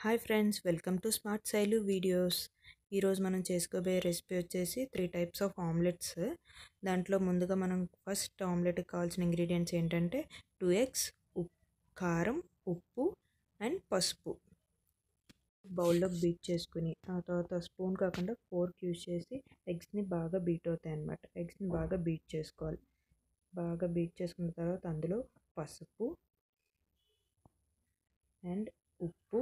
hi friends welcome to smart Shailu videos ఈరోజు మనం చేసుకోబోయే రెసిపీ వచ్చేసి త్రీ టైప్స్ ఆఫ్ ఆమ్లెట్స్ దాంట్లో ముందుగా మనం ఫస్ట్ ఆమ్లెట్కి కావాల్సిన ఇంగ్రీడియంట్స్ ఏంటంటే టూ ఎగ్స్ ఉప్ కారం ఉప్పు అండ్ పసుపు బౌల్లోకి బీట్ చేసుకుని ఆ తర్వాత స్పూన్ కాకుండా ఫోర్క్ యూజ్ చేసి ఎగ్స్ని బాగా బీట్ అవుతాయి అన్నమాట ఎగ్స్ని బాగా బీట్ చేసుకోవాలి బాగా బీట్ చేసుకున్న తర్వాత అందులో పసుపు అండ్ ఉప్పు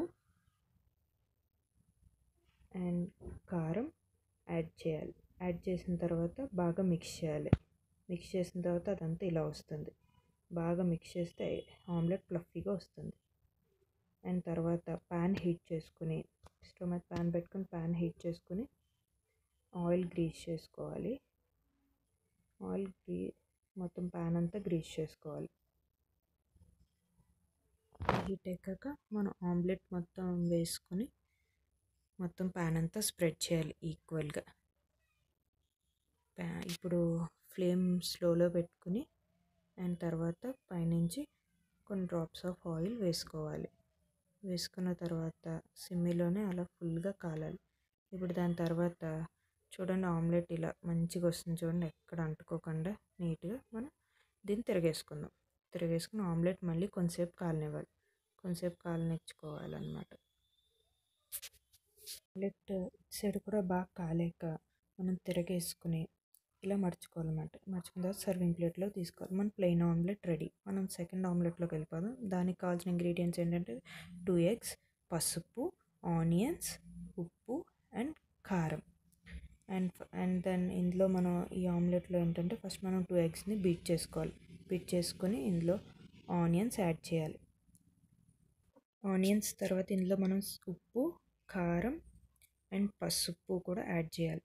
అండ్ కారం యాడ్ చేయాలి యాడ్ చేసిన తర్వాత బాగా మిక్స్ చేయాలి మిక్స్ చేసిన తర్వాత అదంతా ఇలా వస్తుంది బాగా మిక్స్ చేస్తే ఆమ్లెట్ ఫ్లఫీగా వస్తుంది అండ్ తర్వాత ప్యాన్ హీట్ చేసుకుని స్టవ్ మీద ప్యాన్ పెట్టుకుని ప్యాన్ హీట్ చేసుకుని ఆయిల్ గ్రీస్ చేసుకోవాలి ఆయిల్ గ్రీ మొత్తం ప్యాన్ అంతా గ్రీస్ చేసుకోవాలి హీట్ ఎక్కాక మనం ఆమ్లెట్ మొత్తం వేసుకొని మొత్తం ప్యాన్ అంతా స్ప్రెడ్ చేయాలి ఈక్వల్గా ప్యా ఇప్పుడు ఫ్లేమ్ స్లోలో పెట్టుకుని అండ్ తర్వాత పైనుంచి కొన్ని డ్రాప్స్ ఆఫ్ ఆయిల్ వేసుకోవాలి వేసుకున్న తర్వాత సిమ్మిలోనే అలా ఫుల్గా కాలాలి ఇప్పుడు దాని తర్వాత చూడండి ఆమ్లెట్ ఇలా మంచిగా వస్తుంది చూడండి ఎక్కడ అంటుకోకుండా నీట్గా మనం దీన్ని తిరగేసుకుందాం తిరగేసుకుని ఆమ్లెట్ మళ్ళీ కొంతసేపు కాలనివ్వాలి కొంతసేపు కాలనిచ్చుకోవాలన్నమాట ఆమ్లెట్ సైడ్ కూడా బాగా కాలేక మనం తిరగేసుకుని ఇలా మర్చుకోవాలన్నమాట మర్చుకున్న తర్వాత సర్వింగ్ ప్లేట్లో తీసుకోవాలి మన ప్లెయిన్ ఆమ్లెట్ రెడీ మనం సెకండ్ ఆమ్లెట్లోకి వెళ్ళిపోదాం దానికి కావాల్సిన ఇంగ్రీడియంట్స్ ఏంటంటే టూ ఎగ్స్ పసుపు ఆనియన్స్ ఉప్పు అండ్ కారం అండ్ అండ్ దెన్ ఇందులో మనం ఈ ఆమ్లెట్లో ఏంటంటే ఫస్ట్ మనం టూ ఎగ్స్ని బీట్ చేసుకోవాలి బీట్ చేసుకొని ఇందులో ఆనియన్స్ యాడ్ చేయాలి ఆనియన్స్ తర్వాత ఇందులో మనం ఉప్పు కారం అండ్ పసుపు కూడా యాడ్ చేయాలి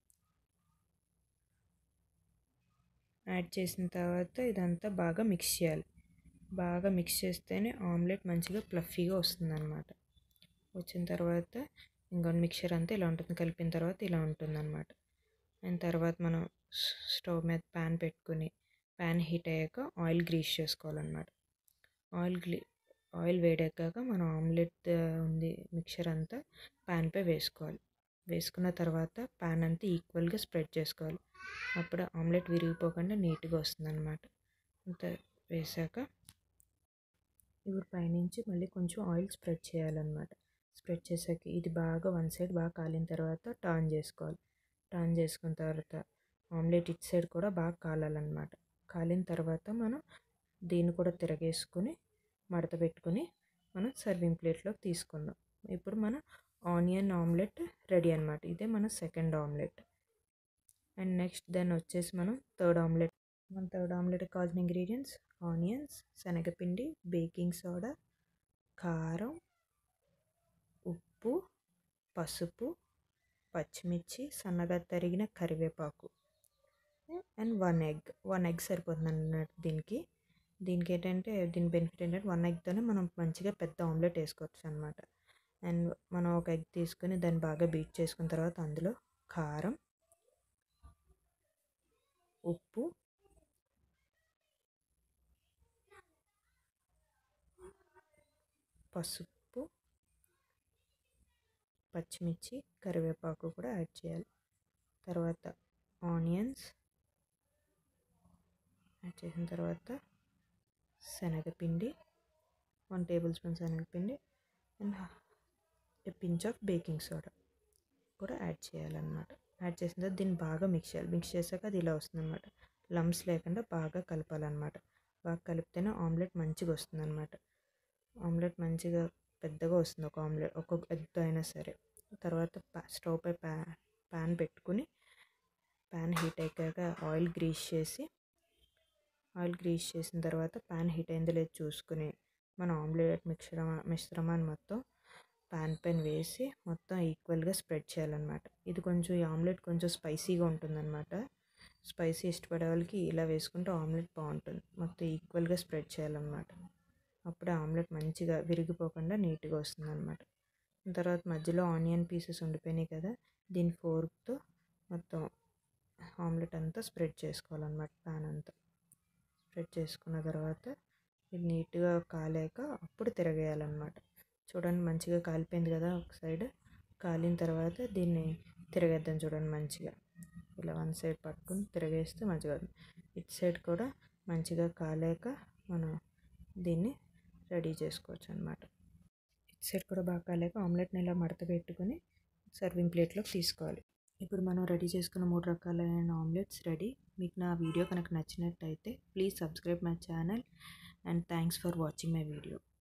యాడ్ చేసిన తర్వాత ఇదంతా బాగా మిక్స్ చేయాలి బాగా మిక్స్ చేస్తేనే ఆమ్లెట్ మంచిగా ప్లఫీగా వస్తుంది అనమాట వచ్చిన తర్వాత ఇంకొన్ని మిక్చర్ అంతా ఇలా ఉంటుంది కలిపిన తర్వాత ఇలా ఉంటుంది అనమాట అండ్ తర్వాత మనం స్టవ్ మీద ప్యాన్ పెట్టుకుని ప్యాన్ హీట్ అయ్యాక ఆయిల్ గ్రీస్ చేసుకోవాలన్నమాట ఆయిల్ గ్లీ ఆయిల్ వేడెక్కాక మనం ఆమ్లెట్ ఉంది మిక్చర్ అంతా ప్యాన్పై వేసుకోవాలి వేసుకున్న తర్వాత ప్యాన్ అంతా ఈక్వల్గా స్ప్రెడ్ చేసుకోవాలి అప్పుడు ఆమ్లెట్ విరిగిపోకుండా నీట్గా వస్తుంది అనమాట అంత వేసాక ఇప్పుడు పైనుంచి మళ్ళీ కొంచెం ఆయిల్ స్ప్రెడ్ చేయాలన్నమాట స్ప్రెడ్ చేసాక ఇది బాగా వన్ సైడ్ బాగా కాలిన తర్వాత టర్న్ చేసుకోవాలి టర్న్ చేసుకున్న తర్వాత ఆమ్లెట్ ఇటు సైడ్ కూడా బాగా కాలాలన్నమాట కాలిన తర్వాత మనం దీన్ని కూడా తిరగేసుకుని మడత పెట్టుకుని మనం సర్వింగ్ ప్లేట్లోకి తీసుకుందాం ఇప్పుడు మన ఆనియన్ ఆమ్లెట్ రెడీ అనమాట ఇదే మన second omelette and next then వచ్చేసి మనం థర్డ్ ఆమ్లెట్ మన థర్డ్ ఆమ్లెట్కి కావాల్సిన ఇంగ్రీడియంట్స్ ఆనియన్స్ శనగపిండి బేకింగ్ సోడా కారం ఉప్పు పసుపు పచ్చిమిర్చి సన్నగా తరిగిన కరివేపాకు and one egg one egg సరిపోతుంది అన్నట్టు దీనికి దీనికి ఏంటంటే దీని బెనిఫిట్ ఏంటంటే వన్ ఎగ్తోనే మనం మంచిగా పెద్ద ఆమ్లెట్ వేసుకోవచ్చు అనమాట అండ్ మనం ఒక ఎగ్ తీసుకొని దాన్ని బాగా బీట్ చేసుకున్న తర్వాత అందులో కారం ఉప్పు పసుపు పచ్చిమిర్చి కరివేపాకు కూడా యాడ్ చేయాలి తర్వాత ఆనియన్స్ యాడ్ చేసిన తర్వాత శనగపిండి వన్ టేబుల్ స్పూన్ శనగపిండి and a pinch of baking soda కూడా యాడ్ చేయాలన్నమాట యాడ్ చేసిన తర్వాత దీన్ని బాగా మిక్స్ చేయాలి మిక్స్ చేశాక అది ఇలా వస్తుందన్నమాట లమ్స్ లేకుండా బాగా కలపాలన్నమాట బాగా కలిపితేనే ఆమ్లెట్ మంచిగా వస్తుందన్నమాట ఆమ్లెట్ మంచిగా పెద్దగా వస్తుంది ఒక ఆమ్లెట్ ఒక్కొక్క ఎగ్తో అయినా సరే తర్వాత స్టవ్ పై ప్యా ప్యాన్ పెట్టుకుని ప్యాన్ హీట్ అయ్యాక ఆయిల్ గ్రీస్ చేసి ఆయిల్ గ్రీస్ చేసిన తర్వాత ప్యాన్ హీట్ అయిందో లేదో చూసుకుని మన ఆమ్లెట్ మిశ్రమ మిశ్రమాన్ని మొత్తం ప్యాన్ పైన వేసి మొత్తం ఈక్వల్గా స్ప్రెడ్ చేయాలన్నమాట ఇది కొంచెం ఈ ఆమ్లెట్ కొంచెం స్పైసీగా ఉంటుందన్నమాట స్పైసీ ఇష్టపడే వాళ్ళకి ఇలా వేసుకుంటే ఆమ్లెట్ బాగుంటుంది మొత్తం ఈక్వల్గా స్ప్రెడ్ చేయాలన్నమాట అప్పుడే ఆమ్లెట్ మంచిగా విరిగిపోకుండా నీట్గా వస్తుంది అనమాట తర్వాత మధ్యలో ఆనియన్ పీసెస్ ఉండిపోయినాయి కదా దీని ఫోర్క్తో మొత్తం ఆమ్లెట్ అంతా స్ప్రెడ్ చేసుకోవాలన్నమాట ప్యాన్ అంతా స్ప్రెడ్ చేసుకున్న తర్వాత ఇది నీట్గా కాలేక అప్పుడు తిరగేయాలన్నమాట చూడండి మంచిగా కాలిపోయింది కదా ఒక సైడ్ కాలిన తర్వాత దీన్ని తిరగేద్దాం చూడండి మంచిగా ఇలా వన్ సైడ్ పట్టుకుని తిరగేస్తే మంచిగా ఇటు సైడ్ కూడా మంచిగా కాలేక మనం దీన్ని రెడీ చేసుకోవచ్చు అనమాట ఇటు సైడ్ కూడా బాగా కాలేక ఆమ్లెట్ని ఇలా మడత పెట్టుకొని సర్వింగ్ ప్లేట్లోకి తీసుకోవాలి ఇప్పుడు మనం రెడీ చేసుకున్న మూడు రకాలైన ఆమ్లెట్స్ రెడీ మీకు నా వీడియో కనుక నచ్చినట్టయితే please subscribe my channel and thanks for watching my video